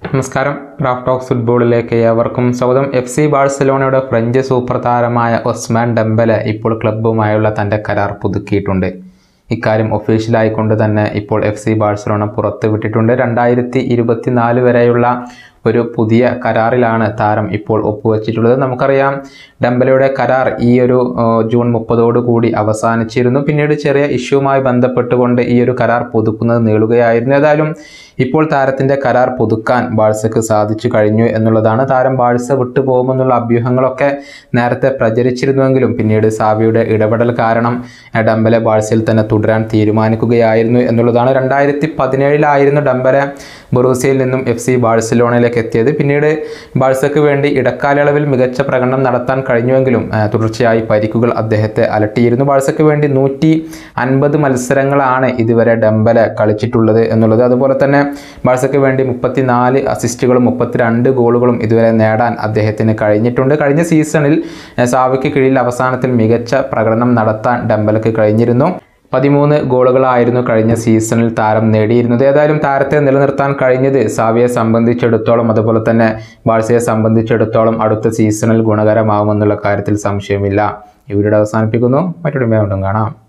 നമസ്കാരം Raf talks ഫുട്ബോളിലേക്ക് ഏവർക്കും സ്വാഗതം എഫ് സി ബാഴ്സലോണയുടെ ഫ്രഞ്ച് സൂപ്പർ താരമായ ഒസ്മാൻ ഡെമ്പലെ ഇപ്പോൾ ക്ലബ്ബുമായുള്ള തൻ്റെ കരാർ പുതുക്കിയിട്ടുണ്ട് ഇക്കാര്യം ഒഫീഷ്യലായിക്കൊണ്ട് തന്നെ ഇപ്പോൾ എഫ് സി ബാഴ്സലോണ പുറത്തുവിട്ടിട്ടുണ്ട് രണ്ടായിരത്തി ഇരുപത്തിനാല് വരെയുള്ള ഒരു പുതിയ കരാറിലാണ് താരം ഇപ്പോൾ ഒപ്പുവെച്ചിട്ടുള്ളത് നമുക്കറിയാം ഡംബലയുടെ കരാർ ഈ ഒരു ആ, ജൂൺ മുപ്പതോടു കൂടി അവസാനിച്ചിരുന്നു പിന്നീട് ചെറിയ ഇഷ്യൂവുമായി ബന്ധപ്പെട്ടുകൊണ്ട് ഈ ഒരു കരാർ പുതുക്കുന്നത് നീളുകയായിരുന്നു ഏതായാലും ഇപ്പോൾ താരത്തിൻ്റെ കരാർ പുതുക്കാൻ ബാഴ്സക്ക് സാധിച്ചു കഴിഞ്ഞു എന്നുള്ളതാണ് താരം ബാഴ്സ വിട്ടുപോകുമെന്നുള്ള അഭ്യൂഹങ്ങളൊക്കെ നേരത്തെ പ്രചരിച്ചിരുന്നുവെങ്കിലും പിന്നീട് സാവിയുടെ ഇടപെടൽ കാരണം ആ, ഡംബലെ ബാഴ്സയിൽ തന്നെ തുടരാൻ തീരുമാനിക്കുകയായിരുന്നു എന്നുള്ളതാണ് രണ്ടായിരത്തി പതിനേഴിലായിരുന്നു ഡംബലെ ബൊറൂസിയയിൽ നിന്നും എഫ് സി ബാഴ്സലോണയിലേക്ക് എത്തിയത് പിന്നീട് ബാഴ്സയ്ക്ക് വേണ്ടി ഇടക്കാലയളവിൽ മികച്ച പ്രകടനം നടത്താൻ കഴിഞ്ഞുവെങ്കിലും ആ, തുടർച്ചയായി പരിക്കുകൾ അദ്ദേഹത്തെ അലട്ടിയിരുന്നു ബാഴ്സയ്ക്ക് വേണ്ടി നൂറ്റി അൻപത് മത്സരങ്ങളാണ് ഇതുവരെ ഡംബല കളിച്ചിട്ടുള്ളത് എന്നുള്ളത് അതുപോലെ തന്നെ ബാഴ്സയ്ക്ക് വേണ്ടി മുപ്പത്തിനാല് അസിസ്റ്റുകളും മുപ്പത്തിരണ്ട് ഗോളുകളും ഇതുവരെ നേടാൻ അദ്ദേഹത്തിന് കഴിഞ്ഞിട്ടുണ്ട് കഴിഞ്ഞ സീസണിൽ ആ, സാവയ്ക്ക് കീഴിൽ അവസാനത്തിൽ മികച്ച പ്രകടനം നടത്താൻ ഡംബലക്ക് കഴിഞ്ഞിരുന്നു പതിമൂന്ന് ഗോളുകളായിരുന്നു കഴിഞ്ഞ സീസണിൽ താരം നേടിയിരുന്നത് ഏതായാലും താരത്തെ നിലനിർത്താൻ കഴിഞ്ഞത് സാവിയെ സംബന്ധിച്ചിടത്തോളം അതുപോലെ തന്നെ ബാഴ്സയെ സംബന്ധിച്ചിടത്തോളം അടുത്ത സീസണിൽ ഗുണകരമാവുമെന്നുള്ള കാര്യത്തിൽ സംശയമില്ല ഈ വീഡിയോ അവസാനിപ്പിക്കുന്നു മറ്റൊരു വീണ്ടും കാണാം